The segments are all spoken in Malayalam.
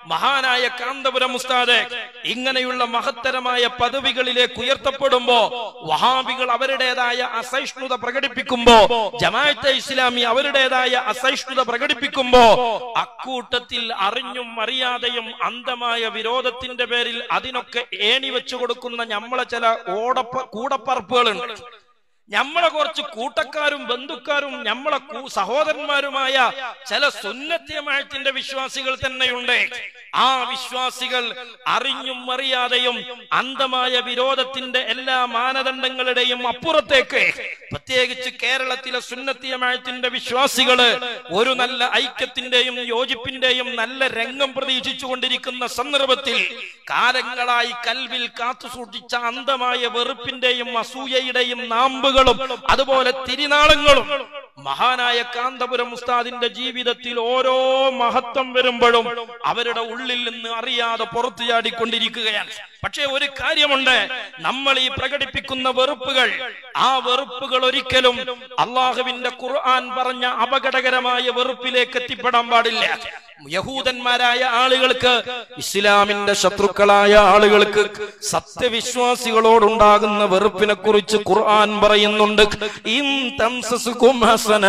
മഹാനായ കാന്തപുരം ഉസ്താദ് ഇങ്ങനെയുള്ള മഹത്തരമായ പദവികളിലേക്ക് ഉയർത്തപ്പെടുമ്പോ വഹാബികൾ അവരുടേതായ അസഹിഷ്ണുത പ്രകടിപ്പിക്കുമ്പോ ജമാഅത്തെ ഇസ്ലാമി അവരുടേതായ അസഹിഷ്ണുത പ്രകടിപ്പിക്കുമ്പോ അക്കൂട്ടത്തിൽ അറിഞ്ഞും അറിയാതെയും അന്ധമായ വിരോധത്തിന്റെ പേരിൽ അതിനൊക്കെ ഏണി വെച്ചു കൊടുക്കുന്ന ഞമ്മളെ ചില ഓടപ്പ കൂടപ്പറപ്പുകളുണ്ട് നമ്മളെ കുറച്ച് കൂട്ടക്കാരും ബന്ധുക്കാരും നമ്മളെ കൂ- സഹോദരന്മാരുമായ ചില സുന്നത്യമായത്തിന്റെ വിശ്വാസികൾ തന്നെയുണ്ട് ആ വിശ്വാസികൾ അറിഞ്ഞും അറിയാതെയും അന്ധമായ വിരോധത്തിന്റെ എല്ലാ മാനദണ്ഡങ്ങളുടെയും അപ്പുറത്തേക്ക് പ്രത്യേകിച്ച് കേരളത്തിലെ സുന്നത്തിയമായത്തിന്റെ വിശ്വാസികള് ഒരു നല്ല ഐക്യത്തിന്റെയും യോജിപ്പിന്റെയും നല്ല രംഗം പ്രതീക്ഷിച്ചുകൊണ്ടിരിക്കുന്ന സന്ദർഭത്തിൽ കാലങ്ങളായി കൽവിൽ കാത്തു സൂക്ഷിച്ച അന്ധമായ വെറുപ്പിന്റെയും അസൂയയുടെയും നാമ്പുകളും അതുപോലെ തിരിനാളങ്ങളും മഹാനായ കാന്തപുരം ഉസ്താദിന്റെ ജീവിതത്തിൽ ഓരോ മഹത്വം വരുമ്പോഴും അവരുടെ ഉള്ളിൽ നിന്ന് അറിയാതെ പുറത്തു ചാടിക്കൊണ്ടിരിക്കുകയാണ് പക്ഷേ ഒരു കാര്യമുണ്ട് നമ്മൾ ഈ പ്രകടിപ്പിക്കുന്ന വെറുപ്പുകൾ ആ വെറുപ്പുകൾ ഒരിക്കലും അള്ളാഹുവിന്റെ ഖുർആൻ പറഞ്ഞ അപകടകരമായ വെറുപ്പിലേക്ക് എത്തിപ്പെടാൻ പാടില്ല യഹൂദന്മാരായ ആളുകൾക്ക് ഇസ്ലാമിന്റെ ശത്രുക്കളായ ആളുകൾക്ക് സത്യവിശ്വാസികളോടുണ്ടാകുന്ന വെറുപ്പിനെ കുറിച്ച് ഖുർആൻ പറയുന്നുണ്ട് ഇൻ തംസസുകും ഹസനാ.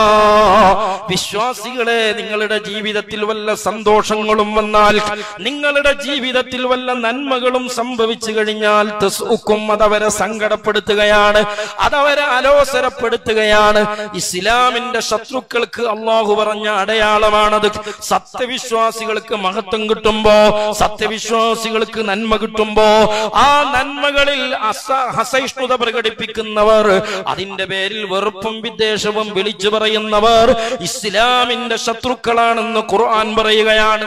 വിശ്വാസികളെ നിങ്ങളുടെ ജീവിതത്തിൽ വല്ല സന്തോഷങ്ങളും വന്നാൽ നിങ്ങളുടെ ജീവിതത്തിൽ വല്ല നന്മകളും സംഭവിച്ചു കഴിഞ്ഞാൽ തസ്ഉക്കും അതവരെ സങ്കടപ്പെടുത്തുകയാണ് അതവരെ അലോസരപ്പെടുത്തുകയാണ് ഇസ്ലാമിന്റെ ശത്രുക്കൾക്ക് അള്ളാഹു പറഞ്ഞ അടയാളമാണത് സത്യവിശ്വാസികൾക്ക് മഹത്വം കിട്ടുമ്പോ സത്യവിശ്വാസികൾക്ക് നന്മ കിട്ടുമ്പോ ആ നന്മകളിൽ അസ- അസഹിഷ്ണുത പ്രകടിപ്പിക്കുന്നവർ അതിന്റെ പേരിൽ വെറുപ്പും വിദ്വേഷവും വിളിച്ചു പറയുന്നവർ ഇസ്ലാമിന്റെ ശത്രുക്കളാണെന്ന് ഖുർആൻ പറയുകയാണ്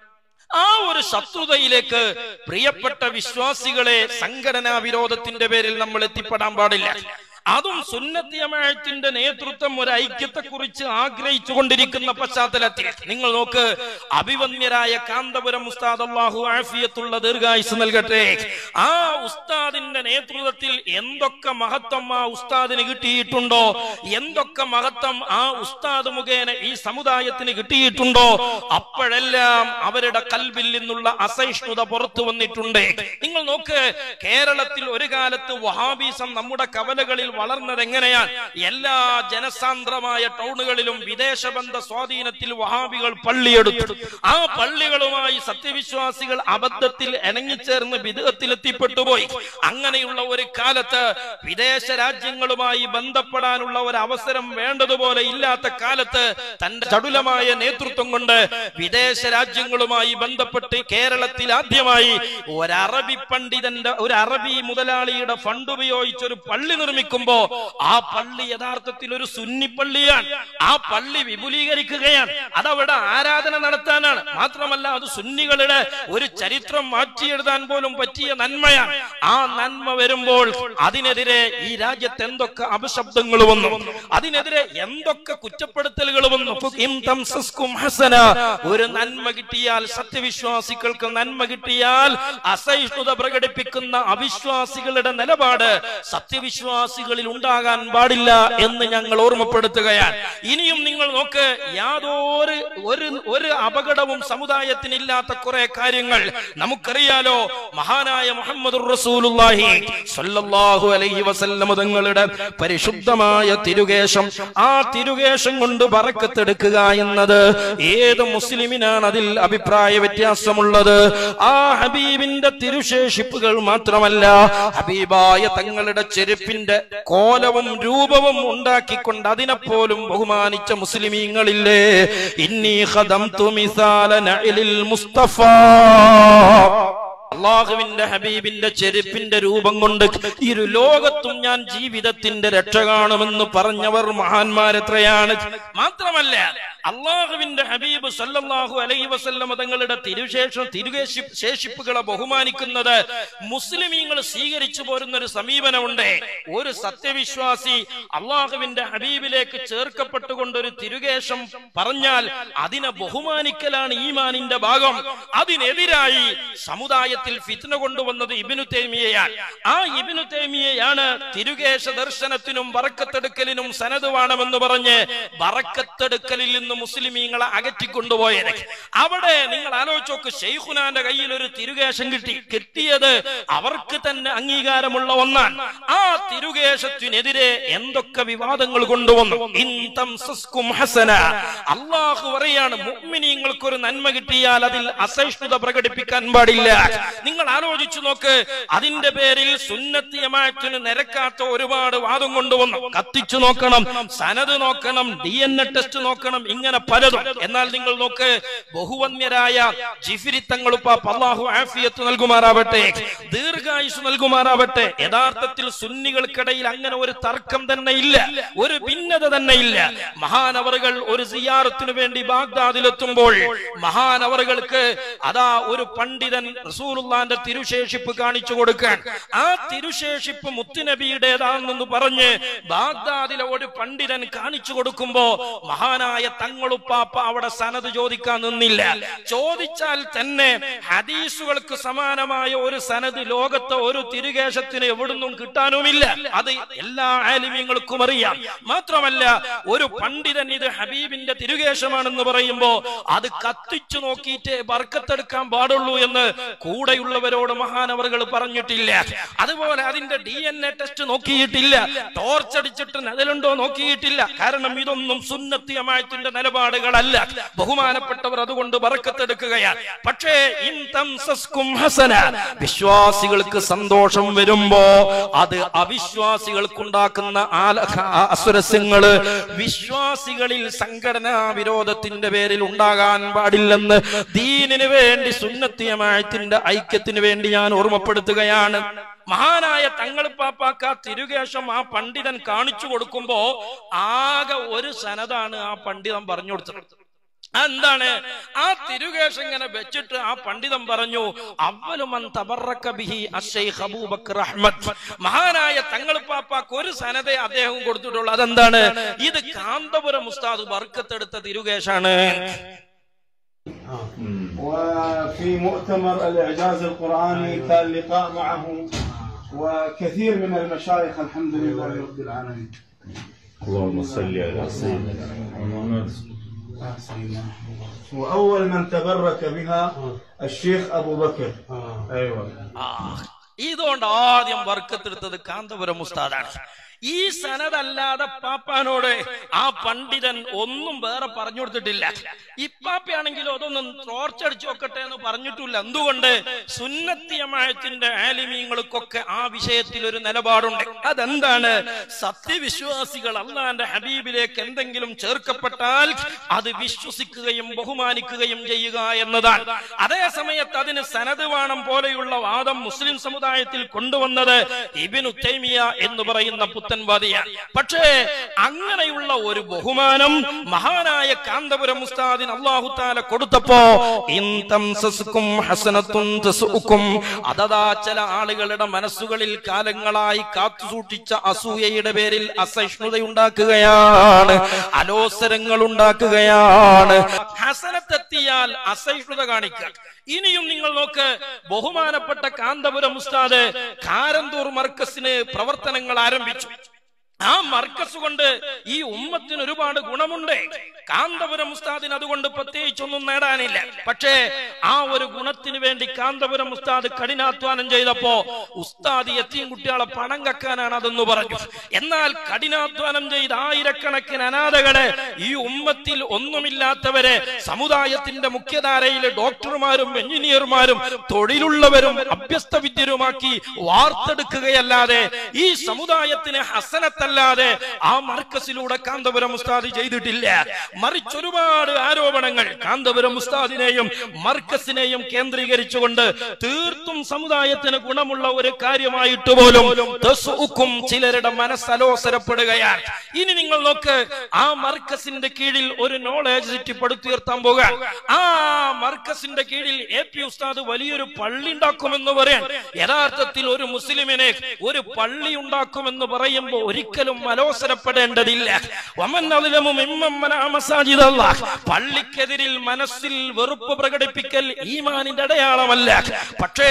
ആ ഒരു ശത്രുതയിലേക്ക് പ്രിയപ്പെട്ട വിശ്വാസികളെ സംഘടനാ വിരോധത്തിന്റെ പേരിൽ നമ്മൾ എത്തിപ്പെടാൻ പാടില്ല അതും സുന്നത്തിയമായത്തിന്റെ നേതൃത്വം ഒരു ഐക്യത്തെ കുറിച്ച് ആഗ്രഹിച്ചു കൊണ്ടിരിക്കുന്ന പശ്ചാത്തലത്തിൽ നിങ്ങൾ നോക്ക് അഭിവന്യരായ കാന്തപുരം ഉസ്താദ് അള്ളാഹു ആഫിയത്തുള്ള ദീർഘായുസ് നൽകട്ടെ ആ ഉസ്താദിന്റെ നേതൃത്വത്തിൽ എന്തൊക്കെ മഹത്വം ആ ഉസ്താദിന് കിട്ടിയിട്ടുണ്ടോ എന്തൊക്കെ മഹത്വം ആ ഉസ്താദ് മുഖേന ഈ സമുദായത്തിന് കിട്ടിയിട്ടുണ്ടോ അപ്പോഴെല്ലാം അവരുടെ കൽവിൽ നിന്നുള്ള അസഹിഷ്ണുത പുറത്തു വന്നിട്ടുണ്ട് നിങ്ങൾ നോക്ക് കേരളത്തിൽ ഒരു കാലത്ത് വഹാബീസം നമ്മുടെ കവലകളിൽ വളർന്നത് എങ്ങനെയാണ് എല്ലാ ജനസാന്ദ്രമായ ടൗണുകളിലും വിദേശബന്ധ സ്വാധീനത്തിൽ വഹാബികൾ പള്ളിയെടുത്തു ആ പള്ളികളുമായി സത്യവിശ്വാസികൾ അബദ്ധത്തിൽ ഇണങ്ങിച്ചേർന്ന് വിധത്തിൽ എത്തിപ്പെട്ടുപോയി അങ്ങനെയുള്ള ഒരു കാലത്ത് വിദേശ രാജ്യങ്ങളുമായി ബന്ധപ്പെടാനുള്ള ഒരു അവസരം വേണ്ടതുപോലെ ഇല്ലാത്ത കാലത്ത് തന്റെ ചടുലമായ നേതൃത്വം കൊണ്ട് വിദേശ രാജ്യങ്ങളുമായി ബന്ധപ്പെട്ട് കേരളത്തിൽ ആദ്യമായി ഒരു അറബി പണ്ഡിതന്റെ ഒരു അറബി മുതലാളിയുടെ ഫണ്ട് ഉപയോഗിച്ച് ഒരു പള്ളി നിർമ്മിക്കുമ്പോ ആ പള്ളി യഥാർത്ഥത്തിൽ ഒരു സുന്നി പള്ളിയാണ് ആ പള്ളി വിപുലീകരിക്കുകയാണ് അതവിടെ ആരാധന നടത്താനാണ് മാത്രമല്ല അത് സുന്നികളുടെ ഒരു ചരിത്രം മാറ്റിയെഴുതാൻ പോലും പറ്റിയ നന്മയാണ് ആ നന്മ വരുമ്പോൾ അതിനെതിരെ ഈ രാജ്യത്ത് എന്തൊക്കെ അപശബ്ദങ്ങൾ വന്നു അതിനെതിരെ എന്തൊക്കെ കുറ്റപ്പെടുത്തലുകൾ വന്നു ഇൻ തംസസ്കും ഹസന. ഒരു നന്മ കിട്ടിയാൽ സത്യവിശ്വാസികൾക്ക് നന്മ കിട്ടിയാൽ അസഹിഷ്ണുത പ്രകടിപ്പിക്കുന്ന അവിശ്വാസികളുടെ നിലപാട് സത്യവിശ്വാസികളിൽ ഉണ്ടാകാൻ പാടില്ല എന്ന് ഞങ്ങൾ ഓർമ്മപ്പെടുത്തുകയാണ് ഇനിയും നിങ്ങൾ നോക്ക് യാതൊരു ഒരു ഒരു അപകടവും സമുദായത്തിനില്ലാത്ത കുറെ കാര്യങ്ങൾ നമുക്കറിയാലോ മഹാനായ മുഹമ്മദ് റസൂലുള്ളാഹി സ്വല്ലല്ലാഹു അലൈഹി വസല്ലം തങ്ങളുടെ പരിശുദ്ധമായ തിരുകേശം ആ തിരുകേശം കൊണ്ട് പറക്കത്തെടുക്കുക എന്നത് ഏത് മുസ്ലിമിനാണ് അതിൽ അഭിപ്രായ വ്യത്യാസമുള്ളത് ആ ഹബീബിന്റെ തിരുശേഷിപ്പുകൾ മാത്രമല്ല ഹബീബായ തങ്ങളുടെ ചെരുപ്പിന്റെ കോലവും രൂപവും ഉണ്ടാക്കിക്കൊണ്ട് അതിനെപ്പോലും ബഹുമാനിച്ച മുസ്ലിമീങ്ങളില്ലേ ഇന്നീ ഖദംതു മിസാല നഅലിൽ മുസ്തഫ അള്ളാഹുവിന്റെ ഹബീബിന്റെ ചെരുപ്പിന്റെ രൂപം കൊണ്ട് ഇരു ലോകത്തും ഞാൻ ജീവിതത്തിന്റെ രക്ഷ കാണുമെന്ന് പറഞ്ഞവർ മഹാന്മാരെത്രയാണ് മാത്രമല്ല അള്ളാഹുവിന്റെ ഹബീബ് സല്ലല്ലാഹു അലൈഹി വസല്ലമ തങ്ങളുടെ തിരുശേഷം തിരുകേശി ശേഷിപ്പുകളെ ബഹുമാനിക്കുന്നത് മുസ്ലിമീങ്ങൾ സ്വീകരിച്ചു പോരുന്ന ഒരു സമീപനമുണ്ട് ഒരു സത്യവിശ്വാസി അള്ളാഹുവിന്റെ ഹബീബിലേക്ക് ചേർക്കപ്പെട്ടുകൊണ്ട് ഒരു തിരുകേശം പറഞ്ഞാൽ അതിനെ ബഹുമാനിക്കലാണ് ഈമാനിന്റെ ഭാഗം അതിനെതിരായി സമുദായത്തിൽ ഫിത്ന കൊണ്ടുവന്നത് ഇബിനു തേമിയയാണ് ആ ഇബിനു തേമിയയാണ് തിരുകേശ ദർശനത്തിനും വറക്കത്തെടുക്കലിനും സനത് വേണമെന്ന് പറഞ്ഞ് വറക്കത്തെടുക്കലിൽ നിന്ന് മുസ്ലിമീങ്ങളെ അകറ്റിക്കൊണ്ടുപോയത് അവിടെ നിങ്ങൾ ആലോചിച്ച് നോക്ക് ഷെയ്ഖുനാന്റെ കയ്യിൽ ഒരു തിരുകേശം കിട്ടി കിട്ടിയത് അവർക്ക് തന്നെ അംഗീകാരമുള്ള ഒന്നാണ് ആ തിരുകേശത്തിനെതിരെ എന്തൊക്കെ വിവാദങ്ങൾ കൊണ്ടുവന്നു ഇൻ തംസസ്കും ഹസന അള്ളാഹു പറയാണ് മുഅ്മിനീങ്ങൾക്ക് ഒരു നന്മ കിട്ടിയാൽ അതിൽ അസഹിഷ്ണുത പ്രകടിപ്പിക്കാൻ പാടില്ല നിങ്ങൾ ആലോചിച്ചു നോക്ക് അതിന്റെ പേരിൽ സുന്നത്തിയമായത്തിന് നിരക്കാത്ത ഒരുപാട് വാദം കൊണ്ടുവന്നു കത്തിച്ചു നോക്കണം സനത് നോക്കണം ഡി എൻ എ ടെസ്റ്റ് നോക്കണം ഇങ്ങനെ പലതും എന്നാൽ നിങ്ങൾ നോക്ക് ബഹുവന്യരായ ജിഫിരിത്തങ്ങളുപ്പ അള്ളാഹു ആഫിയത്ത് നൽകുമാറാവട്ടെ ദീർഘായുസ് നൽകുമാറാവട്ടെ യഥാർത്ഥത്തിൽ സുന്നികൾക്കിടയിൽ അങ്ങനെ ഒരു തർക്കം തന്നെ ഇല്ല ഒരു ഭിന്നത തന്നെ ഇല്ല മഹാനവറുകൾ ഒരു സിയാറത്തിനു വേണ്ടി ബാഗ്ദാദിലെത്തുമ്പോൾ മഹാനവറുകൾക്ക് അതാ ഒരു പണ്ഡിതൻ റസൂലുള്ളാന്റെ തിരുശേഷിപ്പ് കാണിച്ചു കൊടുക്കാൻ ആ തിരുശേഷിപ്പ് മുത്തുനബിയുടേതാണെന്ന് പറഞ്ഞ് ബാഗ്ദാദിലെ ഒരു പണ്ഡിതൻ കാണിച്ചു കൊടുക്കുമ്പോ മഹാനായ തങ്ങളുപ്പാപ്പ അവിടെ സനത് ചോദിക്കാൻ നിന്നില്ല ചോദിച്ചാൽ തന്നെ ഹദീസുകൾക്ക് സമാനമായ ഒരു സനത് ലോകത്തെ ഒരു തിരുകേശത്തിന് എവിടുന്നും കിട്ടാനുമില്ല അത് എല്ലാ ആലിമ്യങ്ങൾക്കും അറിയാം മാത്രമല്ല ഒരു പണ്ഡിതൻ ഇത് ഹബീബിന്റെ തിരുകേശമാണെന്ന് പറയുമ്പോ അത് കത്തിച്ചു നോക്കിയിട്ട് ബർക്കത്തെടുക്കാൻ പാടുള്ളൂ എന്ന് കൂടെയുള്ളവരോട് മഹാനവറുകൾ പറഞ്ഞിട്ടില്ല അതുപോലെ അതിന്റെ ഡി എൻ എ ടെസ്റ്റ് നോക്കിയിട്ടില്ല ടോർച്ച് അടിച്ചിട്ട് അതിലുണ്ടോ നോക്കിയിട്ടില്ല കാരണം ഇതൊന്നും സുന്നത്തിയമായത്തിന്റെ നിലപാടുകളല്ല ബഹുമാനപ്പെട്ടവർ അതുകൊണ്ട് ബർക്കത്തെടുക്കുകയാണ് പക്ഷേ ഇൻ തംസസ്കും ഹസന വിശ്വാസികൾക്ക് സന്തോഷം വരുമ്പോ അത് അവിശ്വാസികൾക്കുണ്ടാക്കുന്ന ആല- അസുരസ്യങ്ങള് വിശ്വാസികളിൽ സംഘടനാ വിരോധത്തിന്റെ പേരിൽ ഉണ്ടാകാൻ പാടില്ലെന്ന് ദീനിന് വേണ്ടി സുന്നത്തിയമായത്തിന്റെ ഐക്യത്തിന് വേണ്ടി ഞാൻ ഓർമ്മപ്പെടുത്തുകയാണ് മഹാനായ തങ്ങൾ പാപ്പാക്ക തിരുകേശം ആ പണ്ഡിതൻ കാണിച്ചു കൊടുക്കുമ്പോ ആകെ ഒരു സനതാണ് ആ പണ്ഡിതൻ പറഞ്ഞു കൊടുത്തത് എന്താണ് ആ തിരുകേശം ഇങ്ങനെ വെച്ചിട്ട് ആ പണ്ഡിതൻ പറഞ്ഞു അവലുമൻ തബറക്ക ബിഹി അശ്ശൈഖ് അബൂബക്കർ അഹ്മദ് മഹാനായ തങ്ങൾ പാപ്പാക്ക് ഒരു സനതയെ അദ്ദേഹം കൊടുത്തിട്ടുള്ളൂ അതെന്താണ് ഇത് കാന്തപുരം ഉസ്താദ് ബർക്കത്തെടുത്ത തിരുകേശാണ് وفي مؤتمر الإعجاز القرآني كان لقاء معه وكثير من المشايخ الحمد لله رب العالمين اللهم صل على سيدنا محمد وأول من تبرك بها الشيخ أبو بكر أيوة ആ, ഇതുകൊണ്ട് ആദ്യം വർക്കത്തെടുത്തത് കാന്തപുരം ഉസ്താദാണ് ഈ സനതല്ലാതെ പാപ്പാനോട് ആ പണ്ഡിതൻ ഒന്നും വേറെ പറഞ്ഞു കൊടുത്തിട്ടില്ല ഇപ്പാപ്പയാണെങ്കിലും അതൊന്നും ടോർച്ചടിച്ചു നോക്കട്ടെ എന്ന് പറഞ്ഞിട്ടില്ല എന്തുകൊണ്ട് സുന്നത്തിയമായത്തിന്റെ ആലിമീങ്ങൾക്കൊക്കെ ആ വിഷയത്തിൽ ഒരു നിലപാടുണ്ട് അതെന്താണ് സത്യവിശ്വാസികൾ അള്ളാന്റെ ഹബീബിലേക്ക് എന്തെങ്കിലും ചേർക്കപ്പെട്ടാൽ അത് വിശ്വസിക്കുകയും ബഹുമാനിക്കുകയും ചെയ്യുക എന്നതാണ് അതേ സമയത്ത് അതിന് സനത് വേണം പോലെയുള്ള വാദം മുസ്ലിം സമുദായത്തിൽ കൊണ്ടുവന്നത് ഇബിൻ ഉത്തൈമിയ എന്ന് പറയുന്ന പുത്തൻവാദിയാണ് പക്ഷേ അങ്ങനെയുള്ള ഒരു ബഹുമാനം മഹാനായ കാന്തപുരം ഉസ്താദിന് അള്ളാഹു താല കൊടുത്തപ്പോ ഇൻ തംസസ്കും ഹസനത്തും തസുക്കും അതതാ ചില ആളുകളുടെ മനസ്സുകളിൽ കാലങ്ങളായി കാത്തുസൂക്ഷിച്ച അസൂയയുടെ പേരിൽ അസഹിഷ്ണുതയുണ്ടാക്കുകയാണ് അലോസരങ്ങൾ ഉണ്ടാക്കുകയാണ് ഹസനത്തെത്തിയാൽ അസഹിഷ്ണുത കാണിക്കുക ഇനിയും നിങ്ങൾ നോക്ക് ബഹുമാനപ്പെട്ട കാന്തപുരം ഉസ്താദ് കാരന്തൂർ മർക്കസിന് പ്രവർത്തനങ്ങൾ ആരംഭിച്ചു ആ മർക്കസ് കൊണ്ട് ഈ ഉമ്മത്തിന് ഒരുപാട് ഗുണമുണ്ട് കാന്തപുരം ഉസ്താദിന് അതുകൊണ്ട് പ്രത്യേകിച്ചൊന്നും നേടാനില്ല പക്ഷേ ആ ഒരു ഗുണത്തിന് വേണ്ടി കാന്തപുരം ഉസ്താദ് കഠിനാധ്വാനം ചെയ്തപ്പോ ഉസ്താദ് എത്തിയും കുട്ടികളെ പണം കക്കാനാണ് അതെന്ന് പറഞ്ഞു എന്നാൽ കഠിനാധ്വാനം ചെയ്ത ആയിരക്കണക്കിന് അനാഥകളെ ഈ ഉമ്മത്തിൽ ഒന്നുമില്ലാത്തവരെ സമുദായത്തിന്റെ മുഖ്യധാരയിലെ ഡോക്ടർമാരും എഞ്ചിനീയർമാരും തൊഴിലുള്ളവരും അഭ്യസ്ത വിദ്യരുമാക്കി വാർത്തെടുക്കുകയല്ലാതെ ഈ സമുദായത്തിന് ഹസനത്തല്ലാതെ ആ മർക്കസിലൂടെ കാന്തപുരം ഉസ്താദ് ചെയ്തിട്ടില്ല മറിച്ചൊരുപാട് ആരോപണങ്ങൾ കാന്തപുരം ഉസ്താദിനെയും മർക്കസിനെയും കേന്ദ്രീകരിച്ചുകൊണ്ട് തീർത്തും സമുദായത്തിന് ഗുണമുള്ള ഒരു കാര്യമായിട്ട് പോലും തസുക്കും ചിലരുടെ മനസ്സലോസരപ്പെടുകയാണ് ഇനി നിങ്ങൾ നോക്ക് ആ മർക്കസിന്റെ കീഴിൽ ഒരു നോളേജ് സിറ്റി പടുത്തുയർത്താൻ പോകാൻ ആ മർക്കസിന്റെ കീഴിൽ എ പി ഉസ്താദ് വലിയൊരു പള്ളി ഉണ്ടാക്കുമെന്ന് പറയാൻ യഥാർത്ഥത്തിൽ ഒരു മുസ്ലിമിനെ ഒരു പള്ളി ഉണ്ടാക്കുമെന്ന് പറയുമ്പോൾ ഒരിക്കലും അലോസരപ്പെടേണ്ടതില്ല വമൻ അദ്ലമു മിമ്മൻ മനഅ മസാജിദല്ലാഹ്. പള്ളിക്കെതിരിൽ മനസ്സിൽ വെറുപ്പ് പ്രകടിപ്പിക്കൽ ഈമാനിന്റെ അടയാളമല്ല പക്ഷേ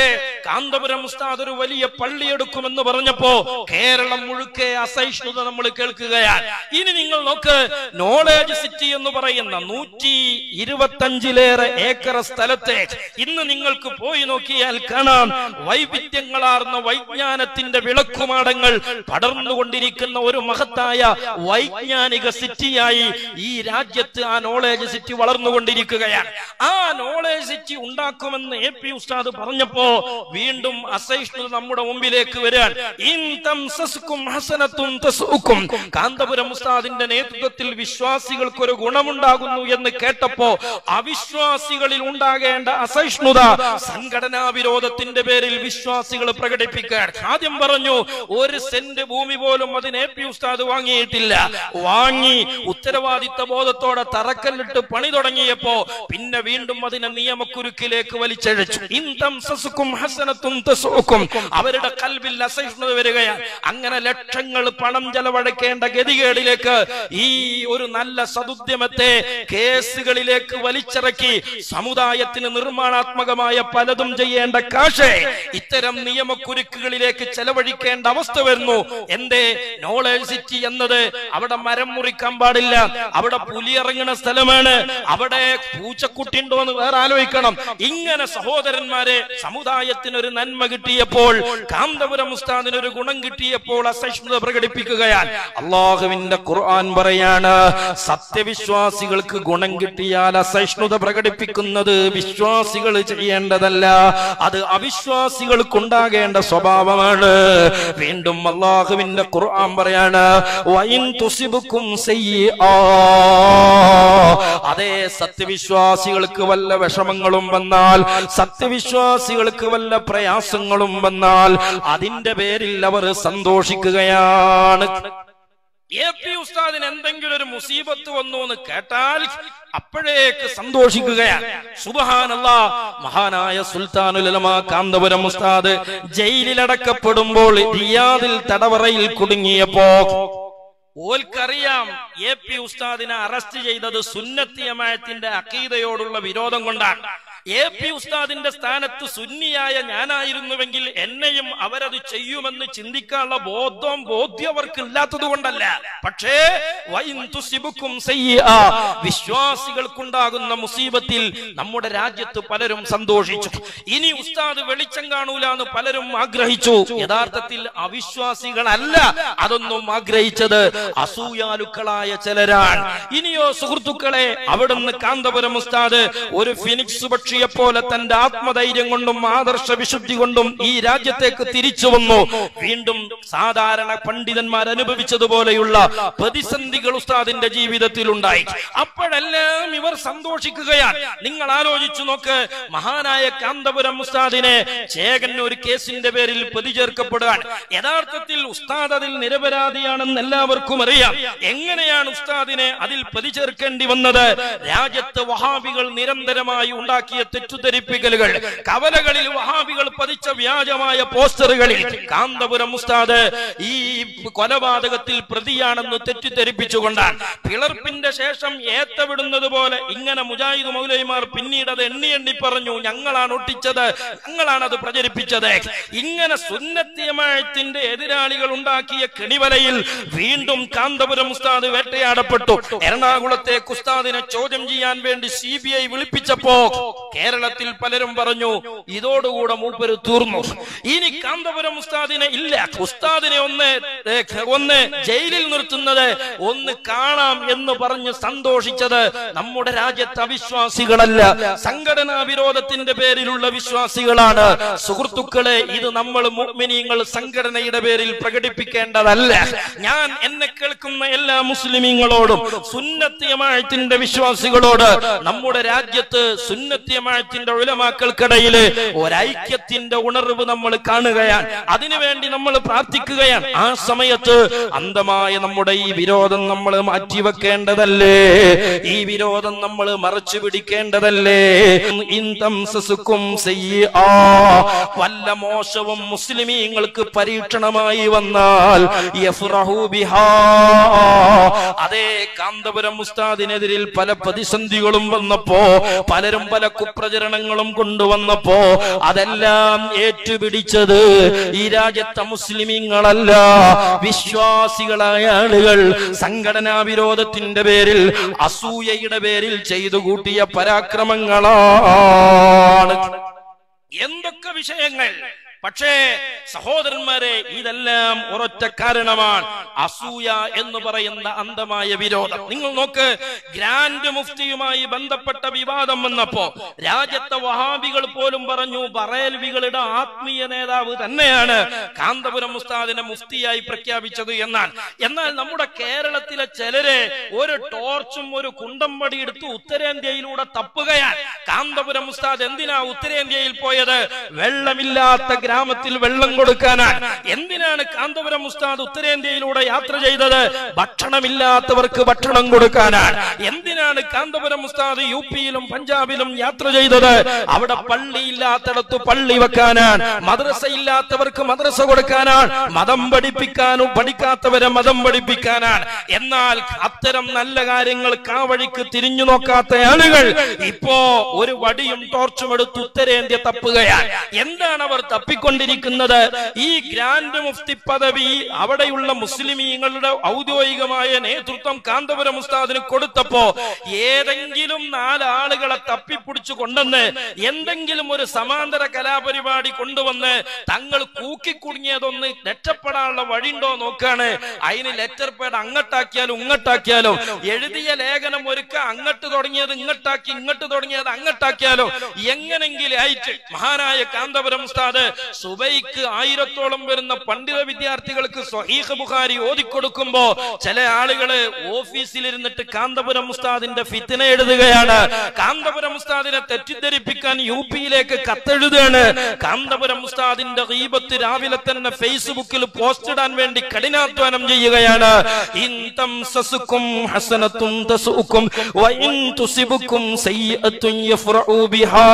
കാന്തപുരം ഉസ്താദ് ഒരു വലിയ പള്ളിയെടുക്കുമെന്ന് പറഞ്ഞപ്പോ കേരളം മുഴുക്കെ അസഹിഷ്ണുത നമ്മൾ കേൾക്കുകയാണ് ഇനി നിങ്ങൾ നോക്ക് നോളേജ് സിറ്റി എന്ന് പറയുന്ന നൂറ്റി ഇരുപത്തഞ്ചിലേറെ ഏക്കർ സ്ഥലത്തെ ഇന്ന് നിങ്ങൾക്ക് പോയി നോക്കിയാൽ കാണാം വൈവിധ്യങ്ങളാർന്ന വൈജ്ഞാനത്തിന്റെ വിളക്കുമാടങ്ങൾ പടർന്നുകൊണ്ടിരിക്കുന്ന ഒരു മഹത്തായ വൈജ്ഞാനിക സിറ്റിയായി ഈ രാജ്യത്ത് ആ നോളേജ് സിറ്റി വളർന്നുകൊണ്ടിരിക്കുകയാണ് ആ നോളേജ് സിറ്റി ഉണ്ടാക്കുമെന്ന് എ പി ഉസ്താദ് പറഞ്ഞപ്പോ വീണ്ടും അസഹിഷ്ണുത നമ്മുടെ മുമ്പിലേക്ക് വരാൻ ഇൻ തംസസ്കും ഹസനത്തും തസുക്കും കാന്തപുരം ഉസ്താദിന്റെ നേതൃത്വത്തിൽ വിശ്വാസികൾക്ക് ഒരു ഗുണമുണ്ടാകുന്നു എന്ന് കേട്ടപ്പോ അവിശ്വാസികളിൽ ഉണ്ടാകേണ്ട അസഹിഷ്ണുത സംഘടനാ വിരോധത്തിന്റെ പേരിൽ വിശ്വാസികൾ പ്രകടിപ്പിക്കാൻ ആദ്യം പറഞ്ഞു ഒരു സെന്റ് ഭൂമി പോലും അതിന് എ പി ഉസ്താദ് വാങ്ങിയിട്ടില്ല വാങ്ങി ഉത്തരവാദിത്ത ബോധത്തോടെ തറക്കല്ലിട്ട് പണി തുടങ്ങിയപ്പോ പിന്നെ വീണ്ടും അതിനെ നിയമക്കുരുക്കിലേക്ക് വലിച്ചഴച്ചു ഇൻ തംസസുക്കും ഹസനത്തും തസുക്കും അവരുടെ കൽവിൽ അസഹിഷ്ണുത വരികയാണ് അങ്ങനെ ലക്ഷങ്ങൾ പണം ചെലവഴിക്കേണ്ട ഗതികേടിലേക്ക് ഈ ഒരു നല്ല സതുദ്യമത്തെ കേസുകളിലേക്ക് വലിച്ചിറക്കി സമുദായത്തിന് നിർമ്മാണാത്മകമായ പലതും ചെയ്യേണ്ട കാശ് ഇത്തരം നിയമക്കുരുക്കുകളിലേക്ക് ചെലവഴിക്കേണ്ട അവസ്ഥ വരുന്നു എന്തേ നോളേജ് സിറ്റി എന്നത് അവിടെ മരം മുറിക്കാൻ പാടില്ല അവിടെ പുലി ഇറങ്ങുന്ന സ്ഥലമാണ് അവിടെ പൂച്ചക്കുട്ടിണ്ടോ എന്ന് വേറെ ആലോചിക്കണം ഇങ്ങനെ സഹോദരന്മാരെ സമുദായത്തിന് ഒരു നന്മ കിട്ടിയപ്പോൾ കാന്തപുരം ഉസ്താദിന് ഒരു ഗുണം കിട്ടിയപ്പോൾ അസഹിഷ്ണുത പ്രകടിപ്പിക്കുകയാണ് അള്ളാഹുവിന്റെ ഖുർആൻ പറയാണ് സത്യവിശ്വാസികൾക്ക് ഗുണം കിട്ടിയാൽ അസഹിഷ്ണുത പ്രകടിപ്പിക്കുന്നത് വിശ്വാസികൾ ചെയ്യേണ്ടതല്ല അത് അവിശ്വാസികൾക്കുണ്ടാകേണ്ട സ്വഭാവമാണ് വീണ്ടും അള്ളാഹുവിന്റെ ഖുർആൻ പറയാണ് വൈൻ തുസിബുക്കും സയ്യിആ. അതേ സത്യവിശ്വാസികൾക്ക് വല്ല വിഷമങ്ങളും വന്നാൽ സത്യവിശ്വാസികൾക്ക് വല്ല പ്രയാസങ്ങളും വന്നാൽ അതിന്റെ പേരിൽ അവർ സന്തോഷിക്കുകയാണ് എ പി ഉസ്താദിന് എന്തെങ്കിലും ഒരു മുസീബത്ത് വന്നു എന്ന് കേട്ടാൽ അപ്പോഴേക്ക് സന്തോഷിക്കുകയാണ് സുബഹാനല്ല മഹാനായ സുൽത്താനുലമ കാന്തപുരം ഉസ്താദ് ജയിലിലടക്കപ്പെടുമ്പോൾ റിയാദിൽ തടവറയിൽ കുടുങ്ങിയപ്പോ ഓൽക്കറിയാം എ പി ഉസ്താദിനെ അറസ്റ്റ് ചെയ്തത് സുന്നത്തിയമായത്തിന്റെ അക്കീതയോടുള്ള വിരോധം കൊണ്ടാണ് എ പി ഉസ്താദിന്റെ സ്ഥാനത്ത് സുന്നിയായ ഞാനായിരുന്നുവെങ്കിൽ എന്നെയും അവരത് ചെയ്യുമെന്ന് ചിന്തിക്കാനുള്ള ബോധം ബോധ്യം അവർക്ക് ഇല്ലാത്തത് കൊണ്ടല്ല പക്ഷേ വൈൻ തുസിബുക്കും സയ്യിആ. വിശ്വാസികൾക്കുണ്ടാകുന്ന മുസീബത്തിൽ നമ്മുടെ രാജ്യത്ത് പലരും സന്തോഷിച്ചു ഇനി ഉസ്താദ് വെളിച്ചം കാണൂല എന്ന് പലരും ആഗ്രഹിച്ചു യഥാർത്ഥത്തിൽ അവിശ്വാസികളല്ല അതൊന്നും ആഗ്രഹിച്ചത് അസൂയാലുക്കളായ ചിലരാണ് ഇനിയോ സുഹൃത്തുക്കളെ അവിടുന്ന് കാന്തപുരം ഉസ്താദ് ഒരു ഫിനിക്സ് പക്ഷിയെ പോലെ തന്റെ ആത്മധൈര്യം കൊണ്ടും ആദർശ വിശുദ്ധി കൊണ്ടും ഈ രാജ്യത്തേക്ക് തിരിച്ചു വന്നു വീണ്ടും സാധാരണ പണ്ഡിതന്മാർ അനുഭവിച്ചതുപോലെയുള്ള പ്രതിസന്ധികൾ ഉസ്താദിന്റെ ജീവിതത്തിൽ ഉണ്ടായി അപ്പോഴെല്ലാം ഇവർ സന്തോഷിക്കുകയാണ് നിങ്ങൾ ആലോചിച്ചു നോക്ക് മഹാനായ കാന്തപുരം ഉസ്താദിനെ ചേകന്നൂർ കേസിന്റെ പേരിൽ പ്രതി ചേർക്കപ്പെടുകയാണ് യഥാർത്ഥത്തിൽ ഉസ്താദ് അതിൽ നിരപരാധിയാണെന്ന് എല്ലാവർക്കും അറിയാം എങ്ങനെയാണ് ഉസ്താദിനെ അതിൽ പ്രതി ചേർക്കേണ്ടി വന്നത് രാജ്യത്ത് വഹാബികൾ നിരന്തരമായി ഉണ്ടാക്കിയ തെറ്റുധരിപ്പിക്കലുകൾ കവലകളിൽ വഹാബികൾ പതിച്ച വ്യാജമായ പോസ്റ്ററുകളിൽ കാന്തപുരം ഉസ്താദ് ഈ കൊലപാതകത്തിൽ പ്രതിയാണെന്ന് തെറ്റിദ്ധരിപ്പിച്ചുകൊണ്ടാണ് പിളർപ്പിന്റെ ശേഷം ഏത്തവിടുന്നത് പോലെ ഇങ്ങനെ മുജാഹിദ് മൗലൈമാർ പിന്നീട് അത് എണ്ണി എണ്ണി പറഞ്ഞു ഞങ്ങളാണ് ഒട്ടിച്ചത് ഞങ്ങളാണ് അത് പ്രചരിപ്പിച്ചത് ഇങ്ങനെ സുന്നത്തിയമായത്തിന്റെ എതിരാളികൾ ഉണ്ടാക്കിയ കെണിവലയിൽ വീണ്ടും കാന്തപുരം ഉസ്താദ് വേട്ടയാടപ്പെട്ടു എറണാകുളത്തെ ഉസ്താദിനെ ചോദ്യം ചെയ്യാൻ വേണ്ടി സി ബി ഐ വിളിപ്പിച്ചപ്പോ കേരളത്തിൽ പലരും പറഞ്ഞു ഇതോടുകൂടെ മൂപ്പര് തീർന്നു ഇനി കാന്തപുരം ഉസ്താദിനെ ഇല്ല ഉസ്താദിനെ ഒന്ന് ഏ, ഒന്ന് ജയിലിൽ നിർത്തുന്നത് ഒന്ന് കാണാം എന്ന് പറഞ്ഞ് സന്തോഷിച്ചത് നമ്മുടെ രാജ്യത്തെ അവിശ്വാസികളല്ല സംഘടനാ വിരോധത്തിന്റെ പേരിലുള്ള വിശ്വാസികളാണ് സുഹൃത്തുക്കളെ ഇത് നമ്മൾ മുഅ്മിനീങ്ങൾ സംഘടനയുടെ പേരിൽ പ്രകടിപ്പിക്കേണ്ടതല്ല ഞാൻ എന്നെ കേൾക്കുന്ന എല്ലാ മുസ്ലിമീങ്ങളോടും സുന്നത്തിയമായത്തിന്റെ വിശ്വാസികളോട് നമ്മുടെ രാജ്യത്ത് സുന്നത്തിയമായത്തിന്റെ ഉലമാക്കൾക്കിടയിൽ ഒരൈക്യത്തിന്റെ ഉണർവ് നമ്മൾ കാണുകയാണ് അതിനുവേണ്ടി നമ്മൾ പ്രാർത്ഥിക്കുകയാണ് ആ സമയത്ത് അന്ധമായ നമ്മുടെ ഈ വിരോധം നമ്മൾ മാറ്റിവെക്കേണ്ടതല്ലേ ഈ വിരോധം നമ്മൾ മറച്ചു പിടിക്കേണ്ടതല്ലേ ഇൻ തംസസുക്കും സയ്യിആ. വല്ല മോശവും മുസ്ലിമീങ്ങൾക്ക് പരീക്ഷണമായി വന്നാൽ യഫ്റഹു ബിഹാ. അതേ കാന്തപുരം ഉസ്താദിനെതിരിൽ പല പ്രതിസന്ധികളും വന്നപ്പോ പലരും പല പ്രചരണങ്ങളും കൊണ്ടുവന്നപ്പോ അതെല്ലാം ഏറ്റുപിടിച്ചത് ഈ രാജ്യത്തെ മുസ്ലിമീങ്ങളല്ല വിശ്വാസികളായ ആളുകൾ സംഘടനാ വിരോധത്തിന്റെ പേരിൽ അസൂയയുടെ പേരിൽ ചെയ്തു കൂട്ടിയ പരാക്രമങ്ങളാണ് എന്തൊക്കെ വിഷയങ്ങൾ പക്ഷേ സഹോദരന്മാരെ ഇതെല്ലാം ഒരൊറ്റ കാരണമാണ് അസൂയ എന്ന് പറയുന്ന അന്ധമായ വിരോധം നിങ്ങൾ നോക്ക് ഗ്രാൻഡ് മുഫ്തിയുമായി ബന്ധപ്പെട്ട വിവാദം വന്നപ്പോ രാജ്യത്തെ വഹാബികൾ പോലും പറഞ്ഞു ബറേൽവികളുടെ ആത്മീയ നേതാവ് തന്നെയാണ് കാന്തപുരം ഉസ്താദിനെ മുഫ്തിയായി പ്രഖ്യാപിച്ചത് എന്നാൽ എന്നാൽ നമ്മുടെ കേരളത്തിലെ ചിലര് ഒരു ടോർച്ചും ഒരു കുണ്ടം വടി എടുത്ത് ഉത്തരേന്ത്യയിലൂടെ തപ്പുകയാണ് കാന്തപുരം ഉസ്താദ് എന്തിനാ ഉത്തരേന്ത്യയിൽ പോയത് വെള്ളമില്ലാത്ത ഗ്രാമത്തിൽ വെള്ളം കൊടുക്കാനാണ് എന്തിനാണ് കാന്തപുരം ഉസ്താദ് ഉത്തരേന്ത്യയിലൂടെ യാത്ര ചെയ്തത് ഭക്ഷണമില്ലാത്തവർക്ക് ഭക്ഷണം കൊടുക്കാനാണ് എന്തിനാണ് കാന്തപുരം ഉസ്താദ് യു പിയിലും പഞ്ചാബിലും യാത്ര ചെയ്തത് അവിടെ പള്ളിയില്ലാത്തടത്ത് പള്ളി വെക്കാനാണ് മദ്രസ ഇല്ലാത്തവർക്ക് മദ്രസ കൊടുക്കാനാണ് മതം പഠിപ്പിക്കാനും പഠിക്കാത്തവരെ മതം പഠിപ്പിക്കാനാണ് എന്നാൽ അത്തരം നല്ല കാര്യങ്ങൾ കാവഴിക്ക് തിരിഞ്ഞു നോക്കാത്ത ആളുകൾ ഇപ്പോ ഒരു വടിയും ടോർച്ചും എടുത്ത് ഉത്തരേന്ത്യ തപ്പുകയാണ് എന്താണ് അവർ തപ്പിക്കൊണ്ടിരിക്കുന്നത് ഈ ഗ്രാൻഡ് മുഫ്തി പദവി അവിടെയുള്ള മുസ്ലിമീങ്ങളുടെ ഔദ്യോഗികമായ നേതൃത്വം കാന്തപുരം ഉസ്താദിന് കൊടുത്തപ്പോ ഏതെങ്കിലും നാലാളുകളെ തപ്പിപ്പിടിച്ചു കൊണ്ടുവന്ന് എന്തെങ്കിലും ഒരു സമാന്തര കലാപരിപാടി കൊണ്ടുവന്ന് തങ്ങൾ കൂക്കിക്കുടുങ്ങിയതൊന്ന് രക്ഷപ്പെടാനുള്ള വഴിയുണ്ടോ നോക്കാണ് അതിന് ലെറ്റർ പേഡ് അങ്ങട്ടാക്കിയാലും ഇങ്ങട്ടാക്കിയാലും എഴുതിയ ലേഖനം ഒരുക്ക അങ്ങട്ട് തുടങ്ങിയത് ഇങ്ങട്ടാക്കി ഇങ്ങോട്ട് തുടങ്ങിയത് അങ്ങട്ടാക്കിയാലോ എങ്ങനെങ്കിലും ആയിട്ട് മഹാനായ കാന്തപുരം ഉസ്താദ് സുബൈക്ക് ആയിരത്തോളം വരുന്ന പണ്ഡിത വിദ്യാർത്ഥികൾക്ക് സ്വഹീഹ് ബുഖാരി ഓതിക്കൊടുക്കുമ്പോ ചില ആളുകള് ഓഫീസിലിരുന്നിട്ട് കാന്തപുരം ഉസ്താദിന്റെ ഫിത്തിന എഴുതുകയാണ് കാന്തപുരം ഉസ്താദിനെ തെറ്റിദ്ധരിപ്പിക്കാൻ യു പിയിലേക്ക് കത്തെഴുതുകയാണ് കാന്തപുരം ഉസ്താദിന്റെ ഗീബത്ത് രാവിലെ തന്നെ ഫേസ്ബുക്കിൽ പോസ്റ്റ് ഇടാൻ വേണ്ടി കഠിനാധ്വാനം ചെയ്യുകയാണ് ഇൻ തംസസുക്കും ഹസനത്തും തസുക്കും വഇൻ തുസിബുക്കും സയ്യിഅത്തുൻ യഫ്റഉ ബിഹാ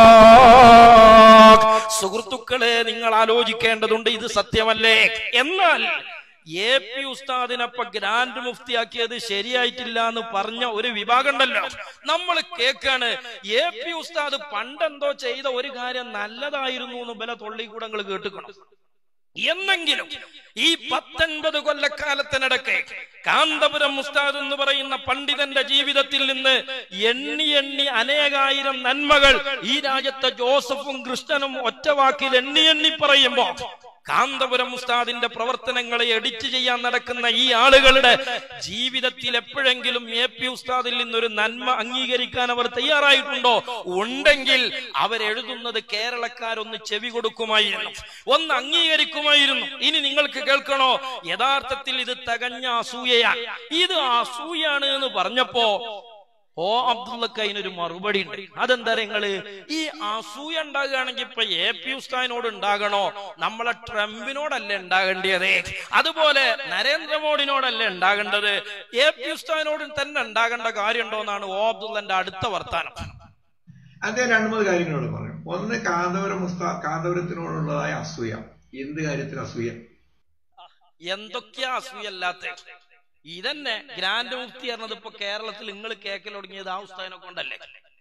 സുഹൃത്തുക്കളെ നിങ്ങൾ ആലോചിക്കേണ്ടതുണ്ട് ഇത് സത്യമല്ലേ എന്നാൽ എ പി ഉസ്താദിനപ്പ ഗ്രാൻഡ് മുഫ്തിയാക്കിയത് ശരിയായിട്ടില്ല എന്ന് പറഞ്ഞ ഒരു വിഭാഗം ഉണ്ടല്ലോ നമ്മൾ കേക്കാണ് എ പി ഉസ്താദ് പണ്ടെന്തോ ചെയ്ത ഒരു കാര്യം നല്ലതായിരുന്നു എന്ന് ബല തൊള്ളിക്കൂടങ്ങൾ കേട്ടുക്കണം എന്നെങ്കിലും ഈ പത്തൊൻപത് കൊല്ലക്കാലത്തിനിടയ്ക്ക് കാന്തപുരം മുസ്താദ് എന്ന് പറയുന്ന പണ്ഡിതന്റെ ജീവിതത്തിൽ നിന്ന് എണ്ണി എണ്ണി അനേകായിരം നന്മകൾ ഈ രാജ്യത്തെ ജോസഫും കൃഷ്ണനും ഒറ്റവാക്കിൽ എണ്ണി എണ്ണി പറയുമ്പോ കാന്തപുരം ഉസ്താദിന്റെ പ്രവർത്തനങ്ങളെ എഡിറ്റ് ചെയ്യാൻ നടക്കുന്ന ഈ ആളുകളുടെ ജീവിതത്തിൽ എപ്പോഴെങ്കിലും എ പി ഉസ്താദിൽ നിന്നൊരു നന്മ അംഗീകരിക്കാൻ അവർ തയ്യാറായിട്ടുണ്ടോ ഉണ്ടെങ്കിൽ അവരെഴുതുന്നത് കേരളക്കാരൊന്ന് ചെവി കൊടുക്കുമായിരുന്നു ഒന്ന് അംഗീകരിക്കുമായിരുന്നു ഇനി നിങ്ങൾക്ക് കേൾക്കണോ യഥാർത്ഥത്തിൽ ഇത് തികഞ്ഞ അസൂയയാണ് ഇത് അസൂയാണ് എന്ന് പറഞ്ഞപ്പോ ഓ അബ്ദുള്ളക്ക് അതിനൊരു മറുപടി ഉണ്ട് അതെന്താ നിങ്ങള് ഈ അസൂയ ഉണ്ടാകുകയാണെങ്കിൽ ഇപ്പൊ എ പി ഉസ്താദിനോട് ഉണ്ടാകണോ നമ്മളെ ട്രംപിനോടല്ലേ ഉണ്ടാകേണ്ടത് അതുപോലെ നരേന്ദ്രമോദിനോടല്ലേ ഉണ്ടാകേണ്ടത് എ പി ഉസ്താദിനോട് തന്നെ ഉണ്ടാകേണ്ട കാര്യമുണ്ടോ എന്നാണ് ഓ അബ്ദുള്ളന്റെ അടുത്ത വർത്താനം അദ്ദേഹം രണ്ടു മൂന്ന് കാര്യങ്ങളോട് പറയും ഒന്ന് കാന്തപുരം മുസ്താ കാന്തപുരത്തിനോടുള്ളതായ അസൂയ എന്ത് കാര്യത്തിൽ അസൂയ എന്തൊക്കെയാ അസൂയല്ലാത്ത ഇതന്നെ ഗ്രാൻഡ് മുഫ്തി പറഞ്ഞത് ഇപ്പൊ കേരളത്തിൽ നിങ്ങൾ കേക്കൽ തുടങ്ങിയത് ആ ഉസ്താദിനെ കൊണ്ടല്ലേ